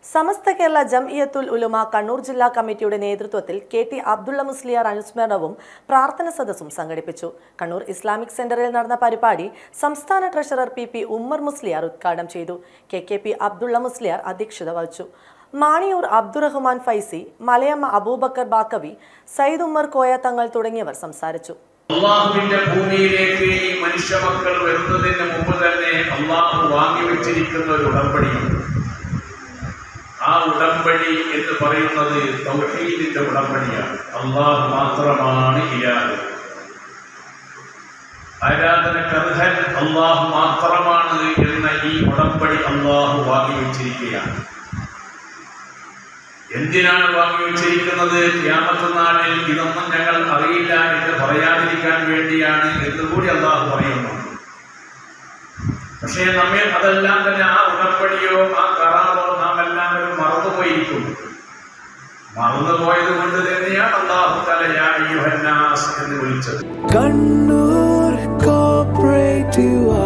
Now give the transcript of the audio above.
സമസ്ത കേരള ജംഇയത്തുൽ ഉലുമ കണ്ണൂർ ജില്ലാ കമ്മിറ്റിയുടെ നേതൃത്വത്തിൽ കെ ടി അബ്ദുള്ള മുസ്ലിയാർ അനുസ്മരണവും പ്രാർത്ഥന സദസ്സും സംഘടിപ്പിച്ചു കണ്ണൂർ ഇസ്ലാമിക് സെന്ററിൽ നടന്ന പരിപാടി സംസ്ഥാന treasurer P P Ummer Musliyar ഉദ്ഘാടനം ചെയ്തു K K P Abdulla Musliyar അധ്യക്ഷത വഹിച്ചു മാണിയൂർ അബ്ദുറഹ്മാൻ ഫൈസി മലയമ്മ അബൂബക്കർ ബാക്കവി സയ്യിദ് ഉമ്മർ കോയ തങ്ങൾ തുടങ്ങിയവർ സംസാരിച്ചു അള്ളാഹുവിന്റെ ഭൂമിയിലേക്ക് ഈ മനുഷ്യമക്കൾ വരുന്നതിന് മുമ്പ് തന്നെ അള്ളാഹു വാങ്ങിവെച്ചിരിക്കുന്ന ഒരു ഉടമ്പടിയുണ്ട് ആ ഉടമ്പടി എന്ന് പറയുന്നത് തൗഹീദിന്റെ ഉടമ്പടിയാണ് അള്ളാഹു മാത്രമാണ് ഇലാഹ് ആരാധനക്കർഹൻ അള്ളാഹു മാത്രമാണ് എന്ന ഈ ഉടമ്പടി അള്ളാഹു വാങ്ങിവെച്ചിരിക്കുകയാണ് എന്തിനാണ് വാങ്ങിവെച്ചിരിക്കുന്നത് ക്യാമത്ത് നാളിൽ ഇതൊന്നും ഞങ്ങൾ അറിയില്ല എന്ന് പറയാതിരിക്കാൻ വേണ്ടിയാണ് എന്നുകൂടി അള്ളാഹു പറയുന്നു പക്ഷേ നമ്മെ അതെല്ലാം തന്നെ ആ ഉടമ്പടിയോ ആ കറാറോ നാം എല്ലാവരും മറന്നുപോയിരിക്കും മറന്നുപോയത് കൊണ്ട് തന്നെയാണ് അള്ളാഹു തലയാ യുഹന്നാസ് എന്ന് വിളിച്ചത് കണ്ണൂർ കോപ്പറേറ്റീവ്